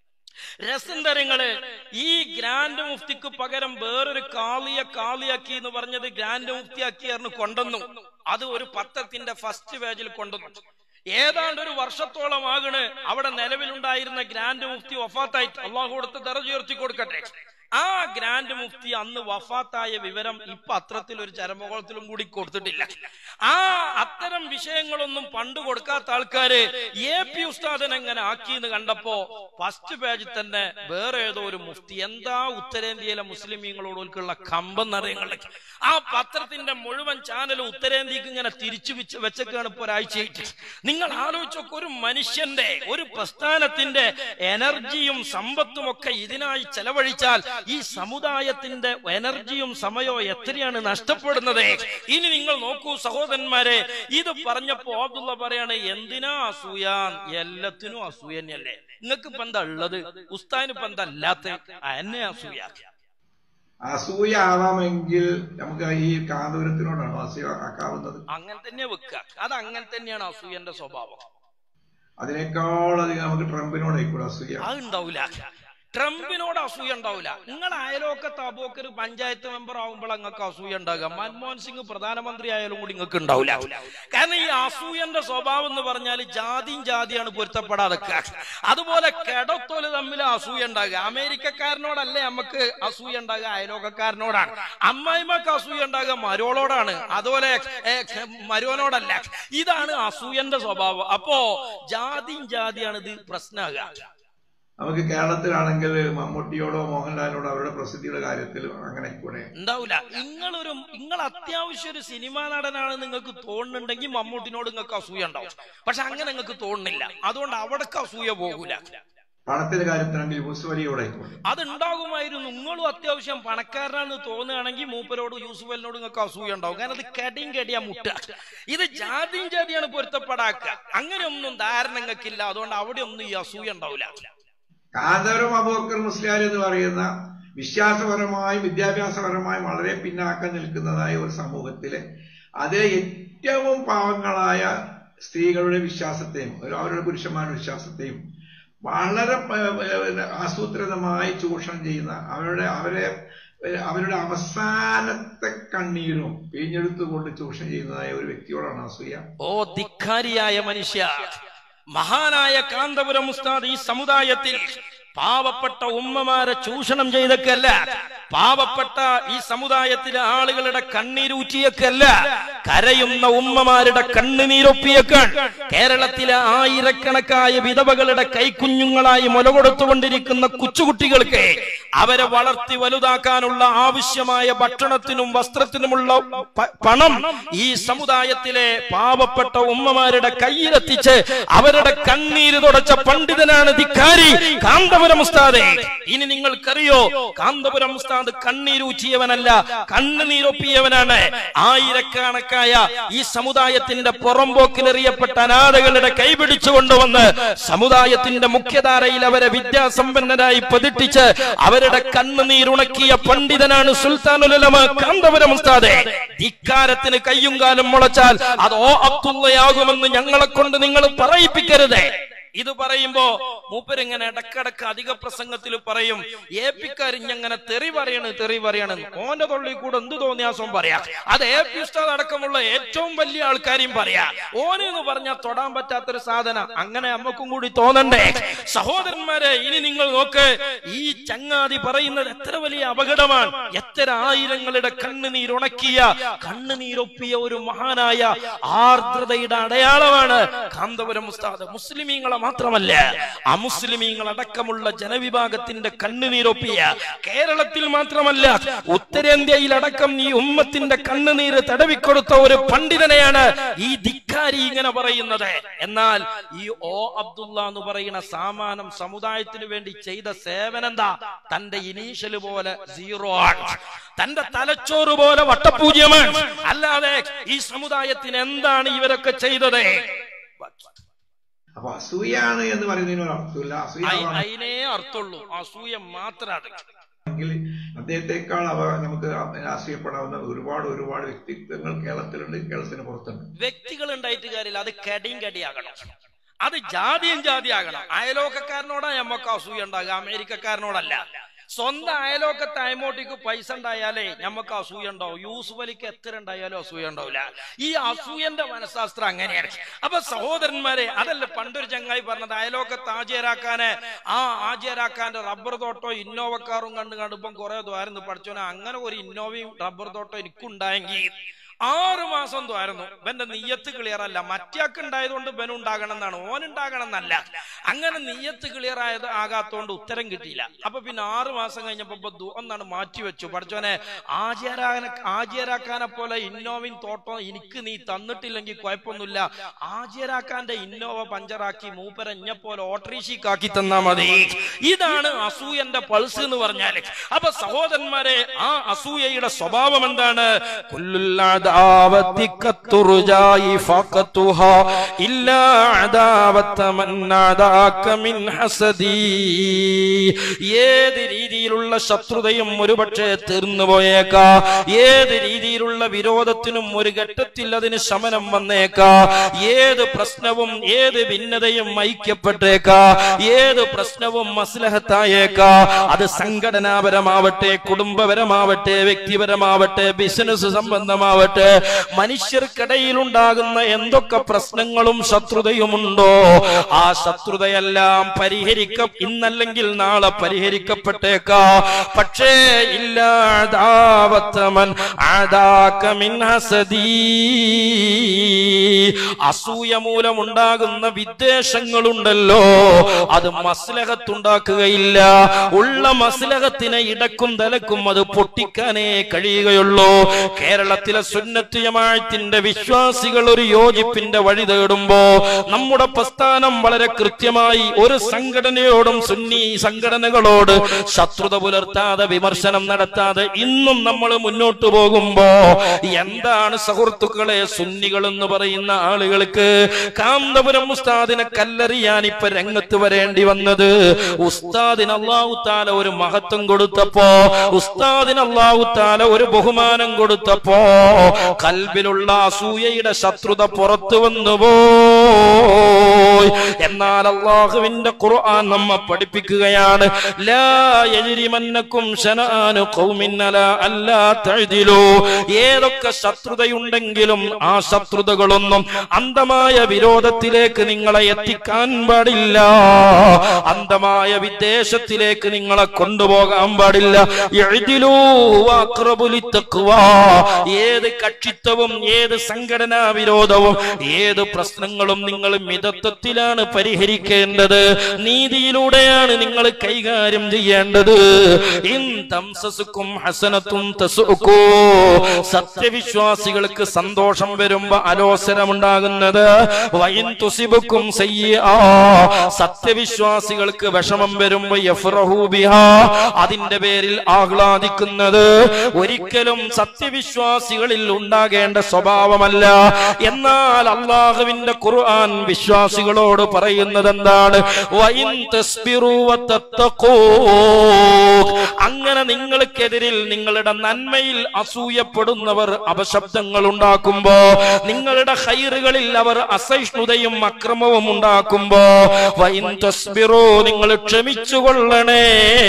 രസം തരങ്ങള് ഈ ഗ്രാൻഡ് മുഫ്തിക്ക് പകരം വേറൊരു കാളിയ കാളിയാക്കി എന്ന് പറഞ്ഞത് ഗ്രാൻഡ് മുഫ്തി ആക്കിയായിരുന്നു കൊണ്ടുവന്നു അത് ഒരു പത്രത്തിന്റെ ഫസ്റ്റ് പേജിൽ കൊണ്ടുവന്നു ഏതാണ്ട് ഒരു വർഷത്തോളം ആകണ് അവിടെ നിലവിലുണ്ടായിരുന്ന ഗ്രാൻഡ് മുഫ്തി വഫാത്തായിട്ട് അള്ളാഹു കൊടുത്ത് തെറച്ചുയർത്തി കൊടുക്കട്ടെ ആ ഗ്രാൻഡ് മുഫ്തി അന്ന് വഫാത്തായ വിവരം ഇപ്പൊ അത്രത്തിൽ ഒരു ചരമകോളത്തിലും കൂടി കൊടുത്തിട്ടില്ല ആ അത്തരം വിഷയങ്ങളൊന്നും പണ്ട് കൊടുക്കാത്ത ആൾക്കാര് എ പി ഉസ്താദൻ എങ്ങനെ ആക്കിയെന്ന് കണ്ടപ്പോ ഫസ്റ്റ് പേജിൽ തന്നെ വേറെ ഏതോ ഒരു മുഫ്തി എന്താ ഉത്തരേന്ത്യയിലെ മുസ്ലിമീങ്ങളോടുള്ള കമ്പം നിറയങ്ങൾ ആ പത്രത്തിന്റെ മുഴുവൻ ചാനൽ ഉത്തരേന്ത്യക്ക് ഇങ്ങനെ തിരിച്ചു വെച്ച് വെച്ചൊക്കെയാണ് ഇപ്പൊ ഒരാഴ്ചയായിട്ട് നിങ്ങൾ ആലോചിച്ചൊക്കെ ഒരു മനുഷ്യന്റെ ഒരു പ്രസ്ഥാനത്തിന്റെ എനർജിയും സമ്പത്തും ഒക്കെ ഇതിനായി ചെലവഴിച്ചാൽ ഈ സമുദായത്തിന്റെ എനർജിയും സമയവും എത്രയാണ് നഷ്ടപ്പെടുന്നത് ഇനി നിങ്ങൾ നോക്കൂ സഹോദരന്മാരെ ഇത് പറഞ്ഞപ്പോ അബ്ദുള്ള പറയാണ് എന്തിനാ അസൂയ എല്ലാത്തിനും അസൂയ തന്നെയല്ലേ നിങ്ങൾക്ക് ഇപ്പൊ എന്താ ഉള്ളത് ഉസ്താദിന് ഇപ്പൊ എന്താ അല്ലാത്ത എന്നെ അസൂയ അസൂയ ആവാമെങ്കിൽ നമുക്ക് ഈ കാന്തപുരത്തിനോടാണോ അസൂയ ആക്കാവുന്നത് അങ്ങനെ തന്നെ വെക്കുക അത് അങ്ങനെ തന്നെയാണ് അസൂയന്റെ സ്വഭാവം അതിനേക്കാളധികം നമുക്ക് ട്രംപിനോടായിക്കൂടെ അസൂയ അത് ഉണ്ടാവൂല ട്രംപിനോട് അസൂയ ഉണ്ടാവില്ല നിങ്ങൾ അയലോക്കത്ത് അബോക്കർ പഞ്ചായത്ത് മെമ്പർ ആവുമ്പോൾ നിങ്ങൾക്ക് അസൂയ ഉണ്ടാകുക മൻമോഹൻ സിംഗ് പ്രധാനമന്ത്രി ആയാലും കൂടി നിങ്ങൾക്ക് ഉണ്ടാവില്ല കാരണം ഈ അസൂയന്റെ സ്വഭാവം എന്ന് പറഞ്ഞാൽ ജാതിയും ജാതിയാണ് പൊരുത്തപ്പെടാതെ അതുപോലെ കെടത്തോല് തമ്മിൽ അസൂയ ഉണ്ടാകുക അമേരിക്കക്കാരനോടല്ലേ നമുക്ക് അസൂയ ഉണ്ടാകുക അയലോക്കക്കാരനോടാണ് അമ്മായിമ്മക്ക് അസൂയ ഉണ്ടാകുക മരോളോടാണ് അതുപോലെ ഏ, മരോനോടല്ല ഇതാണ് അസൂയന്റെ സ്വഭാവം അപ്പോ ജാതിയും ജാതിയാണ് ഇത് പ്രശ്നമാകുക നമുക്ക് കേരളത്തിലാണെങ്കിൽ മമ്മൂട്ടിയോടോ മോഹൻലാലിനോടോ അവരുടെ പ്രസിദ്ധിയുടെ കാര്യത്തിൽ അങ്ങനെ കൂടെ ഉണ്ടാവില്ല നിങ്ങളൊരു നിങ്ങൾ അത്യാവശ്യം ഒരു സിനിമാ നടനാണ് നിങ്ങൾക്ക് തോന്നുന്നുണ്ടെങ്കിൽ മമ്മൂട്ടിനോട് നിങ്ങൾക്ക് അസൂയ ഉണ്ടാവും പക്ഷെ അങ്ങനെ നിങ്ങൾക്ക് തോന്നുന്നില്ല അതുകൊണ്ട് അവിടേക്ക് അസൂയ പോകൂല പണത്തിന്റെ കാര്യത്തിലാണെങ്കിൽ യൂസുഫ് അലിയോടെ ആയിക്കോട്ടെ അതുണ്ടാകുമായിരുന്നു നിങ്ങളും അത്യാവശ്യം പണക്കാരനാണെന്ന് തോന്നുകയാണെങ്കിൽ മൂപ്പരോട് യൂസുഫ് അലിനോട് നിങ്ങൾക്ക് അസൂയ ഉണ്ടാവും കാരണം അത് കടിയും കടിയാ മുട്ട ഇത് ജാതിയും ജാതിയാണ് പൊരുത്തപ്പെടാക്കുക അങ്ങനെയൊന്നും ധാരണ നിങ്ങൾക്കില്ല അതുകൊണ്ട് അവിടെ ഒന്നും ഈ അസൂയ ഉണ്ടാവില്ല കാന്തപുരം അബൂബക്കർ മുസ്ലിയാർ എന്ന് പറയുന്ന വിശ്വാസപരമായും വിദ്യാഭ്യാസപരമായും വളരെ പിന്നാക്കം നിൽക്കുന്നതായ ഒരു സമൂഹത്തിലെ അത് ഏറ്റവും പാവങ്ങളായ സ്ത്രീകളുടെ വിശ്വാസത്തെയും അവരുടെ പുരുഷന്മാരുടെ വിശ്വാസത്തെയും വളരെ പ- പ- ആസൂത്രിതമായി ചൂഷണം ചെയ്യുന്ന അവരുടെ അവരെ അവരുടെ അവസാനത്തെ കണ്ണീരും പിഴിഞ്ഞെടുത്തുകൊണ്ട് ചൂഷണം ചെയ്യുന്നതായ ഒരു വ്യക്തിയോടാണ് അസൂയ ഓ ധിക്കാരിയായ മനുഷ്യ മഹാനായ കാന്തപുരം ഉസ്താദ് ഈ സമുദായത്തിൽ പാവപ്പെട്ട ഉമ്മമാരെ ചൂഷണം ചെയ്തൊക്കെയല്ല പാവപ്പെട്ട ഈ സമുദായത്തിലെ ആളുകളുടെ കണ്ണീരൂറ്റിയൊക്കെയല്ല കരയുന്ന ഉമ്മമാരുടെ കണ്ണുനീരൊപ്പിയേക്കാൻ കേരളത്തിലെ ആയിരക്കണക്കായ വിധവകളുടെ കൈക്കുഞ്ഞുങ്ങളായി മുലകൊടുത്തുകൊണ്ടിരിക്കുന്ന കൊച്ചുകുട്ടികൾക്ക് അവരെ വളർത്തി വലുതാക്കാനുള്ള ആവശ്യമായ ഭക്ഷണത്തിനും വസ്ത്രത്തിനുമുള്ള പ- പണം ഈ സമുദായത്തിലെ പാവപ്പെട്ട ഉമ്മമാരുടെ കയ്യിലെത്തിച്ച് അവരുടെ കണ്ണീര് തുടച്ച പണ്ഡിതനാണ് ധിക്കാരി കാന്തപുരം ഉസ്താദെ ഇനി നിങ്ങൾക്കറിയോ കാന്തപുരം ഉസ്താദ് കണ്ണീരൂറ്റിയവനല്ല കണ്ണുനീരൊപ്പിയവനാണ് ആയിരക്കണക്കായ ഈ സമുദായത്തിന്റെ പുറമ്പോക്കിലെറിയപ്പെട്ട അനാഥകളുടെ കൈപിടിച്ചു കൊണ്ടുവന്ന് സമുദായത്തിന്റെ മുഖ്യധാരയിൽ അവരെ വിദ്യാസമ്പന്നരായി പതിട്ടിച്ച് അവരുടെ കണ്ണുനീരുണക്കിയ പണ്ഡിതനാണ് സുൽത്താനുലമ കാന്തപുരം ഉസ്താദെ ധിക്കാരത്തിന് കയ്യും കാലും മുളച്ചാൽ അത് ഓ അബ്ദുള്ളയാകുമെന്ന് ഞങ്ങളെ കൊണ്ട് നിങ്ങൾ പറയിപ്പിക്കരുത് ഇത് പറയുമ്പോ മൂപ്പരിങ്ങനെ ഇടക്കിടക്ക് അധിക പ്രസംഗത്തിൽ പറയും ഏപ്പിക്കാരിഞ്ഞങ്ങനെ തെറി പറയണ് തെറി പറയണ് ഓന്റെ തൊള്ളി കൂടെ എന്ത് തോന്നിയാസം പറയാ അത് ഏ പി ഉസ്താദ് അടക്കമുള്ള ഏറ്റവും വലിയ ആൾക്കാരെയും പറയാ ഓന് എന്ന് പറഞ്ഞാൽ തൊടാൻ പറ്റാത്തൊരു സാധന അങ്ങനെ അമ്മക്കും കൂടി തോന്നണ്ടേ സഹോദരന്മാരെ ഇനി നിങ്ങൾ നോക്ക് ഈ ചങ്ങാതി പറയുന്നത് എത്ര വലിയ അപകടമാണ് എത്ര ആയിരങ്ങളുടെ കണ്ണുനീരുണക്കിയ കണ്ണുനീരൊപ്പിയ ഒരു മഹാനായ ആർദ്രതയുടെ അടയാളമാണ് കാന്തപുരം ഉസ്താദ് മുസ്ലിമീങ്ങളെ മാത്രമല്ല അമുസ്ലിമീങ്ങൾ അടക്കമുള്ള ജനവിഭാഗത്തിന്റെ കണ്ണുനീരൊപ്പിയ കേരളത്തിൽ മാത്രമല്ല ഉത്തരേന്ത്യയിലടക്കം ഈ ഉമ്മത്തിന്റെ കണ്ണുനീര് തടവിക്കൊടുത്ത ഒരു പണ്ഡിതനെയാണ് ഈ ധിക്കാരി ഇങ്ങനെ പറയുന്നത് എന്നാൽ ഈ ഓ അബ്ദുള്ള എന്ന് പറയുന്ന സാമാനം സമുദായത്തിന് വേണ്ടി ചെയ്ത സേവനം എന്താ തന്റെ ഇനീഷ്യല് പോലെ സീറോ ആണ് തന്റെ തലച്ചോറ് പോലെ വട്ടപൂജ്യമാണ് അല്ലാതെ ഈ സമുദായത്തിന് എന്താണ് ഇവരൊക്കെ ചെയ്തത് അപ്പൊ അസൂയാണ് എന്ന് പറയുന്നതിന് ഒരു അർത്ഥമില്ല അസൂയ അയി- അതിനേ അർത്ഥമുള്ളൂ അസൂയ മാത്രമാണ് ആണെങ്കിൽ അദ്ദേഹത്തെക്കാൾ അവ നമുക്ക് ആശ്രയപ്പെടാവുന്ന ഒരുപാട് ഒരുപാട് വ്യക്തിത്വങ്ങൾ കേരളത്തിലുണ്ട് കേരളത്തിന് പുറത്തുണ്ട് വ്യക്തികൾ ഉണ്ടായിട്ട് കാര്യമില്ല അത് കടിയും കടിയാകണം അത് ജാതിയും ജാതിയാകണം അയലോക്കക്കാരനോടാ ഞമ്മക്ക് അസൂയ ഉണ്ടാകുക അമേരിക്കക്കാരനോടല്ല സ്വന്തം അയലോക്കത്തെ അയമോട്ടിക്ക് പൈസ ഉണ്ടായാലേ ഞമ്മക്ക് അസൂയ ഉണ്ടാവും യൂസുഫ് അലിക്ക് എത്ര ഉണ്ടായാലും അസൂയ ഉണ്ടാവില്ല ഈ അസൂയന്റെ മനഃശാസ്ത്രം അങ്ങനെയാണ് അപ്പൊ സഹോദരന്മാരെ അതല്ല പണ്ടൊരു ചങ്ങായി പറഞ്ഞത് അയലോക്കത്ത് ആചാരാക്കാന് ആ ആചാരാക്കാന്റെ റബ്ബർ തോട്ടോ ഇന്നോവ കാറും കണ്ടു കണ്ടിപ്പം കുറെ ദ്വാരുന്നു പഠിച്ചോനെ അങ്ങനെ ഒരു ഇന്നോവയും റബ്ബർ തോട്ടോ എനിക്കുണ്ടായെങ്കിൽ ആറ് മാസം ദ്വാരുന്നു ഇവന്റെ നെയ്യത്ത് ക്ലിയർ അല്ല മറ്റേക്ക് ഉണ്ടായതുകൊണ്ട് ഇവൻ ഉണ്ടാകണം എന്നാണ് ഓൻ ഉണ്ടാകണം എന്നല്ല അങ്ങനെ നെയ്യത്ത് ക്ലിയർ ആയത് ആകാത്തോണ്ട് ഉത്തരം കിട്ടിയില്ല അപ്പൊ പിന്നെ ആറ് മാസം കഴിഞ്ഞപ്പോ ഇപ്പൊ ദു- ഒന്നാണ് മാറ്റി വെച്ചു പഠിച്ചോനെ ആചാരാന ആചാരാക്കാനെ പോലെ ഇന്നോവയും തോട്ടോ എനിക്ക് നീ തന്നിട്ടില്ലെങ്കിൽ കുഴപ്പമൊന്നുമില്ല ആചാരാക്കാന്റെ ഇന്നോവ പഞ്ചറാക്കി മൂപ്പരഞ്ഞ പോലെ ഓട്ടോറിക്ഷക്കാക്കി തന്നാ മതി ഇതാണ് അസൂയന്റെ പൾസ് എന്ന് പറഞ്ഞാല് അപ്പൊ സഹോദരന്മാരെ ആ അസൂയയുടെ സ്വഭാവം എന്താണ് കുല്ലുല്ലാദാ عداوتك ترجى فقطها إلا عداوة من عداك من حسدي ഏത് രീതിയിലുള്ള ശത്രുതയും ഒരുപക്ഷെ തീർന്നു പോയേക്കാ ഏത് രീതിയിലുള്ള വിരോധത്തിനും ഒരു ഘട്ടത്തിൽ അതിന് ശമനം വന്നേക്കാ ഏത് പ്രശ്നവും ഏത് ഭിന്നതയും ഐക്യപ്പെട്ടേക്കാ ഏത് പ്രശ്നവും മസ്ലഹത്തായേക്കാ അത് സംഘടനാപരമാവട്ടെ കുടുംബപരമാവട്ടെ വ്യക്തിപരമാവട്ടെ ബിസിനസ് സംബന്ധമാവട്ടെ മനുഷ്യർക്കിടയിൽ ഉണ്ടാകുന്ന എന്തൊക്കെ പ്രശ്നങ്ങളും ശത്രുതയുമുണ്ടോ ആ ശത്രുതയെല്ലാം പരിഹരിക്ക ഇന്നല്ലെങ്കിൽ നാളെ പരിഹരിക്കപ്പെട്ടേക്കാ പക്ഷേ ഇല്ലാതാവത്തമൻ ആദാക്കമിൻ ഹസദീ അസൂയ മൂലമുണ്ടാകുന്ന വിദ്വേഷങ്ങളുണ്ടല്ലോ അത് മസ്ലഹത്തുണ്ടാക്കുകയില്ല ഉള്ള മസ്ലഹത്തിനെ ഇടക്കും തലക്കും അത് പൊട്ടിക്കാനേ കഴിയുകയുള്ളൂ കേരളത്തിലെ സുന്നത്ത് ജമാഅത്തിന്റെ വിശ്വാസികൾ ഒരു യോജിപ്പിന്റെ വഴി തേടുമ്പോ നമ്മുടെ പ്രസ്ഥാനം വളരെ കൃത്യമായി ഒരു സംഘടനയോടും സുന്നി സംഘടനകളോട് ശത്രുത പുലർത്താതെ വിമർശനം നടത്താതെ ഇന്നും നമ്മൾ മുന്നോട്ട് പോകുമ്പോ എന്താണ് സുഹൃത്തുക്കളെ സുന്നികൾ എന്ന് പറയുന്ന ആളുകൾക്ക് കാന്തപുരം ഉസ്താദിനെ കല്ലെറിയാൻ ഇപ്പൊ രംഗത്ത് വരേണ്ടി വന്നത് ഉസ്താദിന് അള്ളാഹു താല ഒരു മഹത്വം കൊടുത്തപ്പോ ഉസ്താദിന് അള്ളാഹു താല ഒരു ബഹുമാനം കൊടുത്തപ്പോ കൽബിലുള്ള അസൂയയുടെ ശത്രുത പുറത്തു വന്നു പോയി എന്നാൽ അള്ളാഹുവിന്റെ ഖുർആൻ നമ്മെ പഠിപ്പിക്കുകയാണ് ലാ യജ്രിമന്നക്കും ശനആനു ഖൗമിൻ അലാ അല്ലാ തഅദിലു ഏതൊക്കെ ശത്രുതയുണ്ടെങ്കിലും ആ ശത്രുതകളൊന്നും അന്ധമായ വിരോധത്തിലേക്ക് നിങ്ങളെ എത്തിക്കാൻ പാടില്ല അന്ധമായ വിദ്വേഷത്തിലേക്ക് നിങ്ങളെ കൊണ്ടുപോകാൻ പാടില്ല എഴുതിലൂ ഏത് കക്ഷിത്വവും ഏത് സംഘടനാ വിരോധവും ഏത് പ്രശ്നങ്ങളും നിങ്ങൾ മിതത്വത്തിലാണ് പരിഹരിക്കേണ്ടത് നീതിയിലൂടെയാണ് നിങ്ങൾ കൈകാര്യം ചെയ്യേണ്ടത് ഇൻ തംസസുക്കും ഹസനത്തും തസുക്കോ സത്യവിശ്വാസികൾക്ക് സന്തോഷം വരുമ്പോ അലോസരമുണ്ടാകുന്നത് വൈൻ തുസിബുക്കും സയ്യിആ സത്യവിശ്വാസികൾക്ക് വിഷമം വരുമ്പോ യഫ്റഹു ബിഹാ അതിന്റെ പേരിൽ ആഹ്ലാദിക്കുന്നത് ഒരിക്കലും സത്യവിശ്വാസികളിൽ ഉണ്ടാകേണ്ട സ്വഭാവമല്ല എന്നാൽ അള്ളാഹുവിന്റെ ഖുർആൻ വിശ്വാസികളോട് പറയുന്നത് എന്താണ് വൈൻ തസ്ബിറു വതത്തഖൂ അങ്ങനെ നിങ്ങൾക്കെതിരിൽ നിങ്ങളുടെ നന്മയിൽ അസൂയപ്പെടുന്നവർ അപശബ്ദങ്ങൾ ഉണ്ടാക്കുമ്പോ നിങ്ങളുടെ ഹൈറുകളിൽ അവർ അസഹിഷ്ണുതയും അക്രമവും ഉണ്ടാക്കുമ്പോ വൈൻ തസ്ബിറു നിങ്ങൾ ക്ഷമിച്ചുകൊള്ളണേ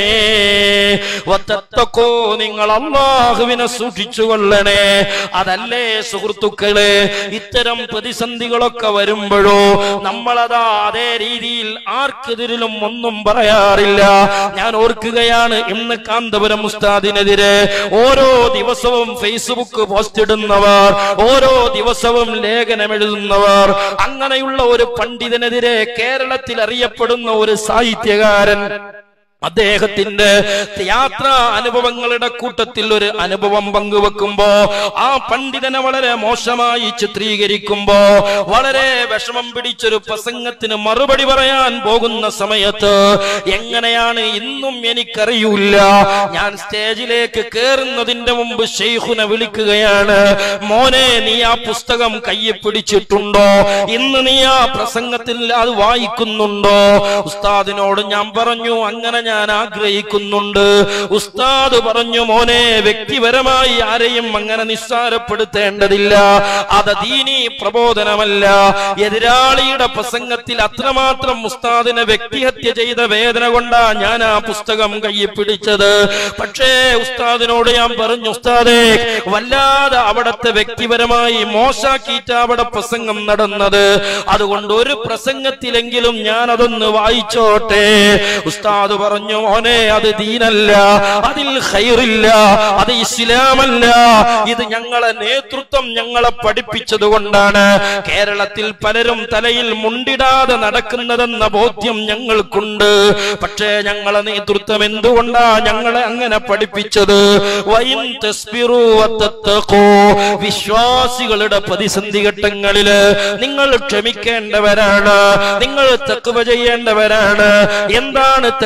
വതത്തഖൂ നിങ്ങൾ അള്ളാഹുവിനെ സൂക്ഷിച്ചുകൊള്ളണേ അതല്ലേ സുഹൃത്തുക്കളെ ഇത്തരം പ്രതിസന്ധികളൊക്കെ വരുമ്പോഴോ നമ്മളതാ അതേ രീതിയിൽ ആർക്കെതിരിലും ഒന്നും പറയാറില്ല ഞാൻ ഓർക്കുകയാണ് ഇന്ന് കാന്തപുരം ഉസ്താദിനെതിരെ ഓരോ ദിവസവും ഫേസ്ബുക്ക് പോസ്റ്റ് ഇടുന്നവർ ഓരോ ദിവസവും ലേഖനം എഴുതുന്നവർ അങ്ങനെയുള്ള ഒരു പണ്ഡിതനെതിരെ കേരളത്തിൽ അറിയപ്പെടുന്ന ഒരു സാഹിത്യകാരൻ അദ്ദേഹത്തിന്റെ യാത്രാ അനുഭവങ്ങളുടെ കൂട്ടത്തിൽ ഒരു അനുഭവം പങ്കുവെക്കുമ്പോ ആ പണ്ഡിതനെ വളരെ മോശമായി ചിത്രീകരിക്കുമ്പോ വളരെ വിഷമം പിടിച്ചൊരു പ്രസംഗത്തിന് മറുപടി പറയാൻ പോകുന്ന സമയത്ത് എങ്ങനെയാണ് ഇന്നും എനിക്കറിയൂല ഞാൻ സ്റ്റേജിലേക്ക് കയറുന്നതിന്റെ മുമ്പ് ഷെയ്ഖുനെ വിളിക്കുകയാണ് മോനെ നീ ആ പുസ്തകം കയ്യെ പിടിച്ചിട്ടുണ്ടോ ഇന്ന് നീ ആ പ്രസംഗത്തിൽ അത് വായിക്കുന്നുണ്ടോ ഉസ്താദിനോട് ഞാൻ പറഞ്ഞു അങ്ങനെ ഞാൻ ആഗ്രഹിക്കുന്നുണ്ട് ഉസ്താദ് പറഞ്ഞു മോനെ വ്യക്തിപരമായി ആരെയും അങ്ങനെ നിസ്സാരപ്പെടുത്തേണ്ടതില്ല അത് ദീനി പ്രബോധനമല്ല എതിരാളിയുടെ പ്രസംഗത്തിൽ അത്രമാത്രം ഉസ്താദിനെ വ്യക്തിഹത്യ ചെയ്ത വേദന കൊണ്ടാ ഞാൻ ആ പുസ്തകം കയ്യിൽ പിടിച്ചത് പക്ഷേ ഉസ്താദിനോട് ഞാൻ പറഞ്ഞു ഉസ്താദേ വല്ലാതെ അവിടത്തെ വ്യക്തിപരമായി മോശാക്കിയിട്ട് അവിടെ പ്രസംഗം നടന്നത് അതുകൊണ്ട് ഒരു പ്രസംഗത്തിലെങ്കിലും ഞാൻ അതൊന്ന് വായിച്ചോട്ടെ ഉസ്താദ് പറഞ്ഞു മോനെ അത് ദീനല്ല അതിൽ ഖൈറില്ല അത് ഇസ്ലാമല്ല ഇത് ഞങ്ങളെ നേതൃത്വം ഞങ്ങളെ പഠിപ്പിച്ചത് കൊണ്ടാണ് കേരളത്തിൽ പലരും തലയിൽ മുണ്ടിടാതെ നടക്കുന്നതെന്ന ബോധ്യം ഞങ്ങൾക്കുണ്ട് പക്ഷേ ഞങ്ങളെ നേതൃത്വം എന്തുകൊണ്ടാ ഞങ്ങളെ അങ്ങനെ പഠിപ്പിച്ചത് വൈൻ തസ്ബിറു വത്തത്തഖൂ. വിശ്വാസികളുടെ പ്രതിസന്ധി ഘട്ടങ്ങളില് നിങ്ങൾ ക്ഷമിക്കേണ്ടവരാണ് നിങ്ങൾ തെക്കുവ ചെയ്യേണ്ടവരാണ് എന്താണ് തെക്കുവ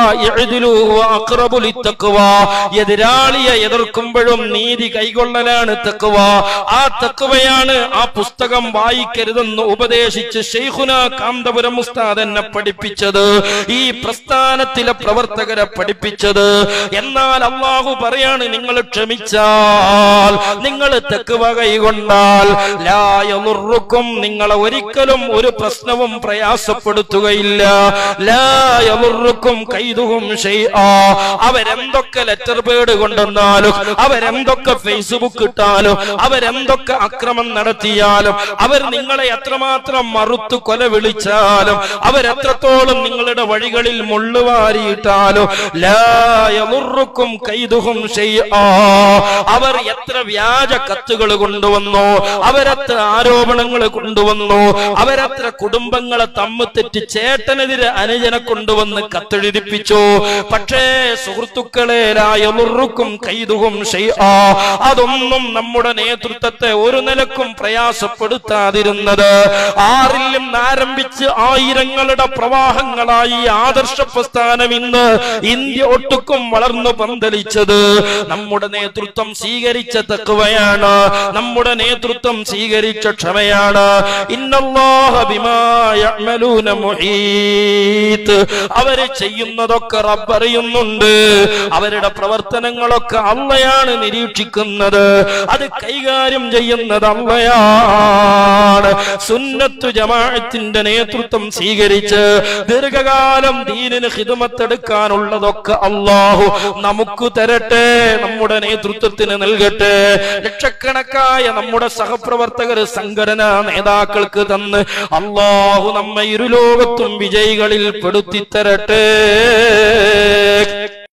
ഇഅ്ദിലൂ ഹുവ അഖ്റബു ലിത്തഖ്വ എതിരാളിയെ എതിർക്കുമ്പോഴും നീതി കൈകൊള്ളലാണ് തഖ്വ ആ തഖ്വയാണ് ആ പുസ്തകം വായിക്കരുതെന്ന് ഉപദേശിച്ച് ഷെയ്ഖുന കാന്തപുരം ഉസ്താദ് എന്നെ പഠിപ്പിച്ചത് ഈ പ്രസ്ഥാനത്തിലെ പ്രവർത്തകരെ പഠിപ്പിച്ചത് എന്നാൽ അള്ളാഹു പറയാണ് നിങ്ങൾ ക്ഷമിച്ചാൽ നിങ്ങൾ തെക്കുവ കൈകൊണ്ടാൽ ലായമുറുക്കും നിങ്ങളെ ഒരിക്കലും ഒരു പ്രശ്നവും പ്രയാസപ്പെടുത്തുകയില്ല ലായമുറുക്കും കൈതുവും അവരെന്തൊക്കെ ലെറ്റർ പേഡ് കൊണ്ടുവന്നാലും അവരെന്തൊക്കെ ഫേസ്ബുക്ക് ഇട്ടാലും അവരെന്തൊക്കെ അക്രമം നടത്തിയാലും അവർ നിങ്ങളെ എത്രമാത്രം മറുത്തു കൊല വിളിച്ചാലും അവരെത്രത്തോളം നിങ്ങളുടെ വഴികളിൽ മുള്ളുവാരിയിട്ടാലും ലായമുറുക്കും കൈതുഹും ഷെയ്ആ അവർ എത്ര വ്യാജ കത്തുകൾ കൊണ്ടുവന്നു അവരെത്ര ആരോപണങ്ങൾ കൊണ്ടുവന്നു അവരെത്ര കുടുംബങ്ങളെ തമ്മിൽ തെറ്റി ചേട്ടനെതിരെ അനുജനെ കൊണ്ടുവന്ന് കത്തെഴുതിപ്പിച്ചു പക്ഷേ സുഹൃത്തുക്കളെ ലായമുറുക്കും കൈതുഹും ഷെയ്ആ അതൊന്നും നമ്മുടെ നേതൃത്വത്തെ ഒരു നിലക്കും പ്രയാസപ്പെടുത്താതിരുന്നത് ആറിൽ നിന്ന് ആരംഭിച്ച് ആയിരങ്ങളുടെ പ്രവാഹങ്ങളായി ഈ ആദർശ പ്രസ്ഥാനം ഇന്ന് ഇന്ത്യ ഒട്ടുക്കും വളർന്നു പന്തലിച്ചത് നമ്മുടെ നേതൃത്വം സ്വീകരിച്ച തക്കുവയാണ് നമ്മുടെ നേതൃത്വം സ്വീകരിച്ച ക്ഷമയാണ് ഇന്നല്ലാഹ ബിമാ യഅ്മലൂന മുഹീത്ത് അവര് ചെയ്യുന്നതൊക്കെ റബ്ബറിയുന്നുണ്ട് അവരുടെ പ്രവർത്തനങ്ങളൊക്കെ അള്ളയാണ് നിരീക്ഷിക്കുന്നത് അത് കൈകാര്യം ചെയ്യുന്നത് അള്ളയാണ് സുന്നത്തു ജമാഅത്തിന്റെ നേതൃത്വം സ്വീകരിച്ച് ദീർഘകാലം ദീനിന് ഹിതമത്തെടുക്കാനുള്ളതൊക്കെ അള്ളാഹു നമുക്ക് തരട്ടെ നമ്മുടെ നേതൃത്വത്തിന് നൽകട്ടെ ലക്ഷക്കണക്കായ നമ്മുടെ സഹപ്രവർത്തകർ സംഘടനാ നേതാക്കൾക്ക് തന്ന് അള്ളാഹു നമ്മെ ഇരുലോകത്തും വിജയികളിൽ പെടുത്തിത്തരട്ടെ